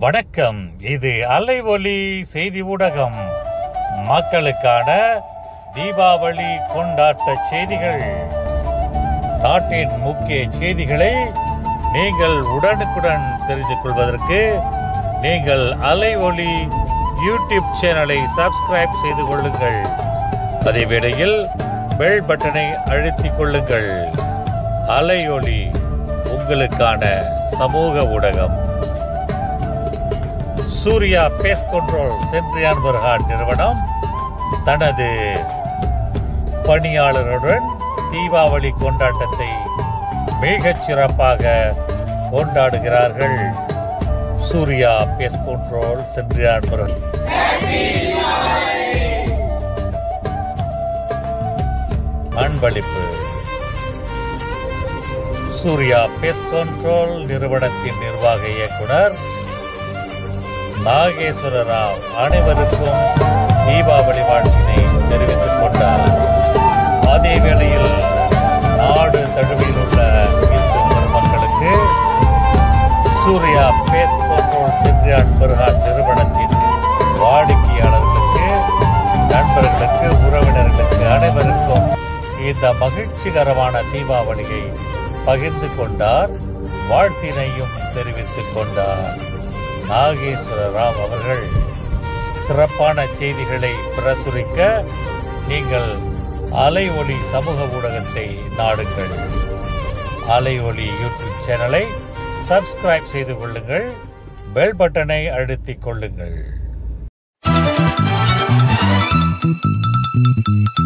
வணக்கம் இது அலை ஒலி செய்தி ஊடகம் மக்களுக்கான தீபாவளி கொண்டாட்ட செய்திகள் நாட்டின் முக்கிய செய்திகளை நீங்கள் உடனுக்குடன் தெரிந்து கொள்வதற்கு நீங்கள் அலை ஒலி யூடியூப் சேனலை சப்ஸ்கிரைப் செய்து கொள்ளுங்கள் அதே வேளையில் பெல் பட்டனை அழுத்திக் கொள்ளுங்கள் அலை ஒலி உங்களுக்கான சமூக ஊடகம் சூர்யா பேஸ் கண்ட்ரோல் சென்ட்ரியான் பர்ஹாட் நிறுவனம் தனது பணியாளருடன் தீபாவளி கொண்டாட்டத்தை மிகச் சிறப்பாக கொண்டாடுகிறார்கள் சூர்யா பேஸ் கண்ட்ரோல் சென்ட்ரியான் பர்ஹாட் அன்பளிப்பு சூர்யா பேஸ் கண்ட்ரோல் நிறுவனத்தின் நிர்வாக இயக்குனர் நாகேஸ்வர ராவ் அனைவருக்கும் தீபாவளி வாழ்த்தினை தெரிவித்துக் கொண்டார் அதே வேளையில் நாடு தழுவியில் உள்ள இந்து பெருமக்களுக்கு சூர்யா பேஸ் கண்ட்ரோல் சென்றியான் பெருகான் நிறுவனத்தின் வாடிக்கையாளர்களுக்கு நண்பர்களுக்கு உறவினர்களுக்கு அனைவருக்கும் இந்த மகிழ்ச்சிகரமான தீபாவளியை பகிர்ந்து கொண்டார் வாழ்த்தினையும் தெரிவித்துக் கொண்டார் நாகேஸ்வர ராவ் அவர்கள் சிறப்பான செய்திகளை பிரசுரிக்க நீங்கள் அலை ஒளி சமூக ஊடகத்தை நாடுங்கள் அலை ஒளி யூடியூப் சேனலை சப்ஸ்கிரைப் செய்து கொள்ளுங்கள் பெல் பட்டனை அழுத்திக் கொள்ளுங்கள்